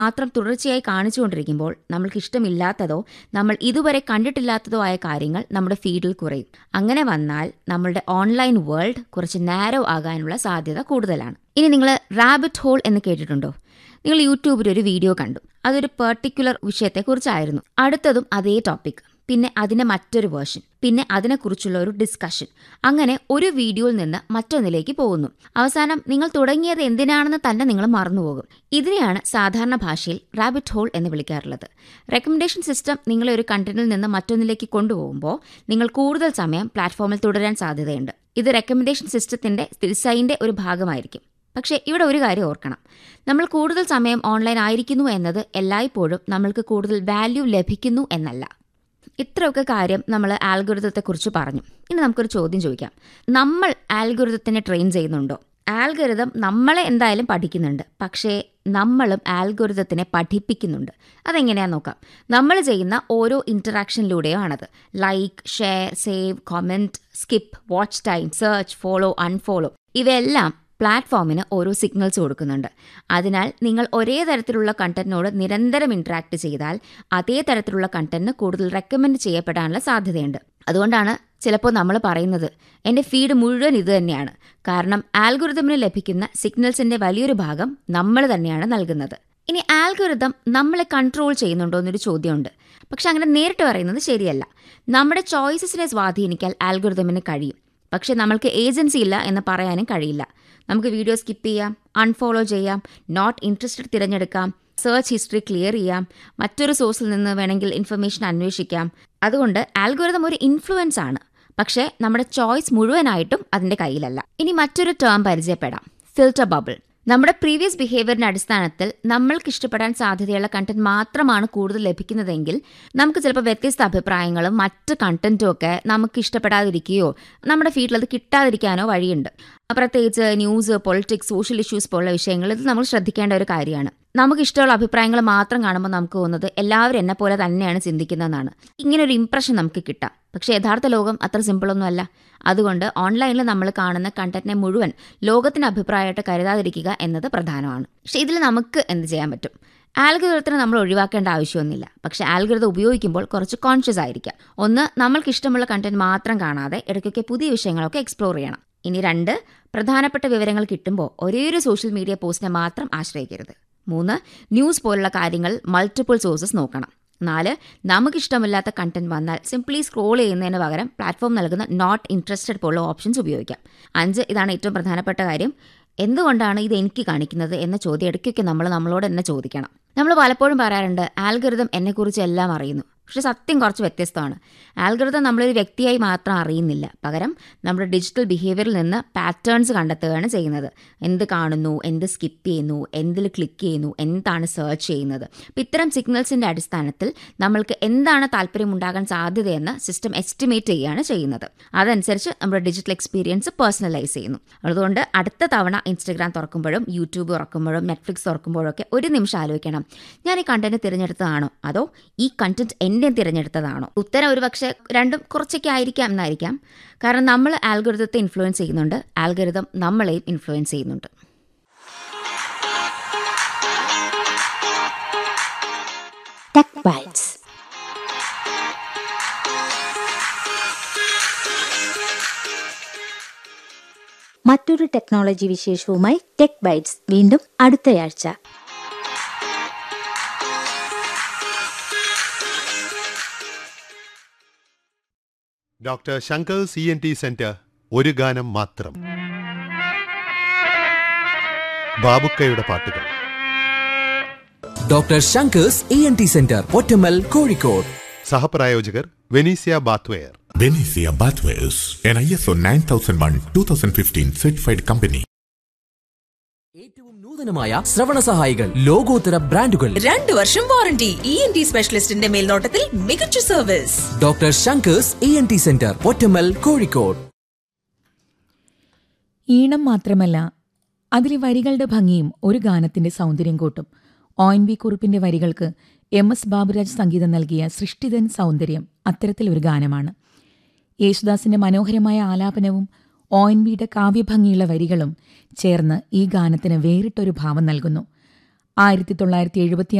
മാത്രം തുടർച്ചയായി കാണിച്ചുകൊണ്ടിരിക്കുമ്പോൾ നമ്മൾക്ക് ഇഷ്ടമില്ലാത്തതോ നമ്മൾ ഇതുവരെ കണ്ടിട്ടില്ലാത്തതോ ആയ കാര്യങ്ങൾ നമ്മുടെ ഫീഡിൽ കുറയും അങ്ങനെ വന്നാൽ നമ്മളുടെ ഓൺലൈൻ വേൾഡ് കുറച്ച് നാരോ ആകാനുള്ള സാധ്യത കൂടുതലാണ് ഇനി നിങ്ങൾ റാബിറ്റ് ഹോൾ എന്ന് കേട്ടിട്ടുണ്ടോ നിങ്ങൾ യൂട്യൂബിൽ ഒരു വീഡിയോ കണ്ടു അതൊരു പെർട്ടിക്കുലർ വിഷയത്തെക്കുറിച്ചായിരുന്നു അടുത്തതും അതേ ടോപ്പിക് പിന്നെ അതിന്റെ മറ്റൊരു വേർഷൻ പിന്നെ അതിനെക്കുറിച്ചുള്ള ഒരു ഡിസ്കഷൻ അങ്ങനെ ഒരു വീഡിയോയിൽ നിന്ന് മറ്റൊന്നിലേക്ക് പോകുന്നു അവസാനം നിങ്ങൾ തുടങ്ങിയത് എന്തിനാണെന്ന് തന്നെ നിങ്ങൾ മറന്നുപോകും ഇതിനെയാണ് സാധാരണ ഭാഷയിൽ റാബിറ്റ് ഹോൾ എന്ന് വിളിക്കാറുള്ളത് റെക്കമെൻഡേഷൻ സിസ്റ്റം നിങ്ങളെ ഒരു കണ്ടന്റിൽ നിന്ന് മറ്റൊന്നിലേക്ക് കൊണ്ടുപോകുമ്പോൾ നിങ്ങൾ കൂടുതൽ സമയം പ്ലാറ്റ്ഫോമിൽ തുടരാൻ സാധ്യതയുണ്ട് ഇത് റെക്കമെൻഡേഷൻ സിസ്റ്റത്തിന്റെ ഡിസൈൻ്റെ ഒരു ഭാഗമായിരിക്കും പക്ഷേ ഇവിടെ ഒരു കാര്യം ഓർക്കണം നമ്മൾ കൂടുതൽ സമയം ഓൺലൈൻ ആയിരിക്കുന്നു എന്നത് എല്ലായ്പ്പോഴും നമ്മൾക്ക് കൂടുതൽ വാല്യൂ ലഭിക്കുന്നു എന്നല്ല ഇത്രയൊക്കെ കാര്യം നമ്മൾ ആൽഗുരുതത്തെക്കുറിച്ച് പറഞ്ഞു ഇനി നമുക്കൊരു ചോദ്യം ചോദിക്കാം നമ്മൾ ആൽഗുരുതത്തിനെ ട്രെയിൻ ചെയ്യുന്നുണ്ടോ ആൽഗുരുതം നമ്മളെ എന്തായാലും പഠിക്കുന്നുണ്ട് പക്ഷേ നമ്മളും ആൽഗുരുതത്തിനെ പഠിപ്പിക്കുന്നുണ്ട് അതെങ്ങനെയാണെന്ന് നോക്കാം നമ്മൾ ചെയ്യുന്ന ഓരോ ഇൻറ്ററാക്ഷനിലൂടെയോ ആണത് like share save comment skip watch time search follow unfollow ഇവയെല്ലാം പ്ലാറ്റ്ഫോമിന് ഓരോ സിഗ്നൽസ് കൊടുക്കുന്നുണ്ട് അതിനാൽ നിങ്ങൾ ഒരേ തരത്തിലുള്ള കണ്ടന്റിനോട് നിരന്തരം ഇൻട്രാക്ട് ചെയ്താൽ അതേ തരത്തിലുള്ള കണ്ടന്റിന് കൂടുതൽ റെക്കമെൻഡ് ചെയ്യപ്പെടാനുള്ള സാധ്യതയുണ്ട് അതുകൊണ്ടാണ് ചിലപ്പോൾ നമ്മൾ പറയുന്നത് എൻ്റെ ഫീഡ് മുഴുവൻ ഇത് തന്നെയാണ് കാരണം ആൽഗുരുതമിന് ലഭിക്കുന്ന സിഗ്നൽസിൻ്റെ വലിയൊരു ഭാഗം നമ്മൾ തന്നെയാണ് നൽകുന്നത് ഇനി ആൽഗുരുതം നമ്മളെ കൺട്രോൾ ചെയ്യുന്നുണ്ടോ എന്നൊരു ചോദ്യമുണ്ട് പക്ഷെ അങ്ങനെ നേരിട്ട് പറയുന്നത് ശരിയല്ല നമ്മുടെ ചോയ്സസിനെ സ്വാധീനിക്കാൻ ആൽഗുരുതമിന് കഴിയും പക്ഷെ നമ്മൾക്ക് ഏജൻസി ഇല്ല എന്ന് പറയാനും കഴിയില്ല നമുക്ക് വീഡിയോ സ്കിപ്പ് ചെയ്യാം അൺഫോളോ ചെയ്യാം നോട്ട് ഇൻട്രസ്റ്റഡ് തിരഞ്ഞെടുക്കാം സെർച്ച് ഹിസ്റ്ററി ക്ലിയർ ചെയ്യാം മറ്റൊരു സോഴ്സിൽ നിന്ന് വേണമെങ്കിൽ ഇൻഫർമേഷൻ അന്വേഷിക്കാം അതുകൊണ്ട് ആൽഗോരിതം ഒരു ഇൻഫ്ലുവൻസ് ആണ് പക്ഷേ നമ്മുടെ ചോയ്സ് മുഴുവനായിട്ടും അതിൻ്റെ കയ്യിലല്ല ഇനി മറ്റൊരു ടേം പരിചയപ്പെടാം ഫിൽറ്റർ ബബിൾ നമ്മുടെ പ്രീവിയസ് ബിഹേവിയറിന്റെ അടിസ്ഥാനത്തിൽ നമ്മൾക്ക് ഇഷ്ടപ്പെടാൻ സാധ്യതയുള്ള കണ്ടന്റ് മാത്രമാണ് കൂടുതൽ ലഭിക്കുന്നതെങ്കിൽ നമുക്ക് ചിലപ്പോൾ വ്യത്യസ്ത അഭിപ്രായങ്ങളും മറ്റ് കണ്ടന്റും ഒക്കെ നമുക്ക് ഇഷ്ടപ്പെടാതിരിക്കുകയോ നമ്മുടെ ഫീൽഡിൽ അത് കിട്ടാതിരിക്കാനോ വഴിയുണ്ട് പ്രത്യേകിച്ച് ന്യൂസ് പൊളിറ്റിക്സ് സോഷ്യൽ ഇഷ്യൂസ് പോലുള്ള വിഷയങ്ങൾ ഇത് നമ്മൾ ശ്രദ്ധിക്കേണ്ട ഒരു കാര്യമാണ് നമുക്ക് ഇഷ്ടമുള്ള അഭിപ്രായങ്ങൾ മാത്രം കാണുമ്പോൾ നമുക്ക് തോന്നുന്നത് എല്ലാവരും എന്നെ പോലെ തന്നെയാണ് ചിന്തിക്കുന്നതെന്നാണ് ഇങ്ങനെ ഒരു ഇംപ്രഷൻ നമുക്ക് കിട്ടാം പക്ഷേ യഥാർത്ഥ ലോകം അത്ര സിമ്പിളൊന്നും അല്ല അതുകൊണ്ട് ഓൺലൈനിൽ നമ്മൾ കാണുന്ന കണ്ടന്റിനെ മുഴുവൻ ലോകത്തിന് അഭിപ്രായമായിട്ട് കരുതാതിരിക്കുക എന്നത് പ്രധാനമാണ് പക്ഷേ ഇതിൽ നമുക്ക് എന്ത് ചെയ്യാൻ പറ്റും ആൽഗൃതത്തിന് നമ്മൾ ഒഴിവാക്കേണ്ട ആവശ്യമൊന്നുമില്ല പക്ഷേ ആൽഗൃതം ഉപയോഗിക്കുമ്പോൾ കുറച്ച് കോൺഷ്യസ് ആയിരിക്കാം ഒന്ന് നമ്മൾക്ക് ഇഷ്ടമുള്ള കണ്ടന്റ് മാത്രം കാണാതെ ഇടയ്ക്കൊക്കെ പുതിയ വിഷയങ്ങളൊക്കെ എക്സ്പ്ലോർ ചെയ്യണം ഇനി രണ്ട് പ്രധാനപ്പെട്ട വിവരങ്ങൾ കിട്ടുമ്പോൾ ഒരേ ഒരു സോഷ്യൽ മീഡിയ പോസ്റ്റിനെ മാത്രം ആശ്രയിക്കരുത് മൂന്ന് ന്യൂസ് പോലുള്ള കാര്യങ്ങൾ മൾട്ടിപ്പിൾ സോഴ്സസ് നോക്കണം നാല് നമുക്കിഷ്ടമില്ലാത്ത കണ്ടന്റ് വന്നാൽ സിംപ്ലി സ്ക്രോൾ ചെയ്യുന്നതിന് പകരം പ്ലാറ്റ്ഫോം നൽകുന്ന നോട്ട് ഇൻട്രസ്റ്റഡ് പോലുള്ള ഓപ്ഷൻസ് ഉപയോഗിക്കാം അഞ്ച് ഇതാണ് ഏറ്റവും പ്രധാനപ്പെട്ട കാര്യം എന്തുകൊണ്ടാണ് ഇത് എനിക്ക് കാണിക്കുന്നത് എന്ന ചോദ്യം ഇടയ്ക്കൊക്കെ നമ്മൾ നമ്മളോട് തന്നെ ചോദിക്കണം നമ്മൾ പലപ്പോഴും പറയാറുണ്ട് ആൽഗൃതം എന്നെക്കുറിച്ച് എല്ലാം അറിയുന്നു പക്ഷെ സത്യം കുറച്ച് വ്യത്യസ്തമാണ് ആൽഗൃതം നമ്മളൊരു വ്യക്തിയായി മാത്രം അറിയുന്നില്ല പകരം നമ്മുടെ ഡിജിറ്റൽ ബിഹേവിയറിൽ നിന്ന് പാറ്റേൺസ് കണ്ടെത്തുകയാണ് ചെയ്യുന്നത് എന്ത് കാണുന്നു എന്ത് സ്കിപ്പ് ചെയ്യുന്നു എന്തിൽ ക്ലിക്ക് ചെയ്യുന്നു എന്താണ് സെർച്ച് ചെയ്യുന്നത് അപ്പം ഇത്തരം സിഗ്നൽസിൻ്റെ അടിസ്ഥാനത്തിൽ നമ്മൾക്ക് എന്താണ് താല്പര്യമുണ്ടാകാൻ സാധ്യതയെന്ന് സിസ്റ്റം എസ്റ്റിമേറ്റ് ചെയ്യുകയാണ് ചെയ്യുന്നത് അതനുസരിച്ച് നമ്മുടെ ഡിജിറ്റൽ എക്സ്പീരിയൻസ് പേഴ്സണലൈസ് ചെയ്യുന്നു അതുകൊണ്ട് അടുത്ത തവണ ഇൻസ്റ്റഗ്രാം തുറക്കുമ്പോഴും യൂട്യൂബ് തുറക്കുമ്പോഴും നെറ്റ്ഫ്ലിക്സ് തുറക്കുമ്പോഴൊക്കെ ഒരു നിമിഷം ആലോചിക്കണം ഞാൻ ഈ കണ്ടന്റ് തിരഞ്ഞെടുത്തതാണോ അതോ ഈ കണ്ടന്റ് എൻ്റെ തിരഞ്ഞെടുത്തതാണോ ഉത്തരം ഒരു പക്ഷേ രണ്ടും കുറച്ചൊക്കെ ആയിരിക്കാം എന്നായിരിക്കാം കാരണം നമ്മൾ ആൽഗരിതത്തെ ഇൻഫ്ലുവൻസ് ചെയ്യുന്നുണ്ട് ആൽഗരിതം നമ്മളെയും ഇൻഫ്ലുവൻസ് ചെയ്യുന്നുണ്ട് ടെക് ബൈറ്റ്സ് മറ്റൊരു ടെക്നോളജി വിശേഷവുമായി ടെക് ബൈറ്റ്സ് വീണ്ടും അടുത്തയാഴ്ച doctor Shankar C N T centre ഒരു ഗാനം മാത്രം ബാബുക്കയുടെ പാട്ടുകൾ doctor Shankar's E N T centre ഒറ്റമൽ കോഴിക്കോട് സഹപ്രായോജകർ Venicia bathware Benicia Bathwares, an ISO 9001-2015 certified company. ഏറ്റവും നൂതനമായ ശ്രവണ സഹായികൾ ലോകോത്തര ബ്രാൻഡുകൾ രണ്ട് വർഷം വാറണ്ടി ഇ എൻ ടി സ്പെഷ്യലിസ്റ്റിന്റെ മേൽനോട്ടത്തിൽ മികച്ച service doctor Shankar's E N T centre ഒറ്റമൽ കോഴിക്കോട് ഈണം മാത്രമല്ല അതിലെ വരികളുടെ ഭംഗിയും ഒരു ഗാനത്തിന്റെ സൗന്ദര്യം കൂട്ടും ഒ എൻ വി കുറുപ്പിന്റെ വരികൾക്ക് എം എസ് ബാബുരാജ് സംഗീതം നൽകിയ സൃഷ്ടിതൻ സൗന്ദര്യം അത്തരത്തിലൊരു ഗാനമാണ് യേശുദാസിന്റെ മനോഹരമായ ആലാപനവും ഒ എൻ വിയുടെ കാവ്യഭംഗിയുള്ള വരികളും ചേർന്ന് ഈ ഗാനത്തിന് വേറിട്ടൊരു ഭാവം നൽകുന്നു ആയിരത്തി തൊള്ളായിരത്തി എഴുപത്തി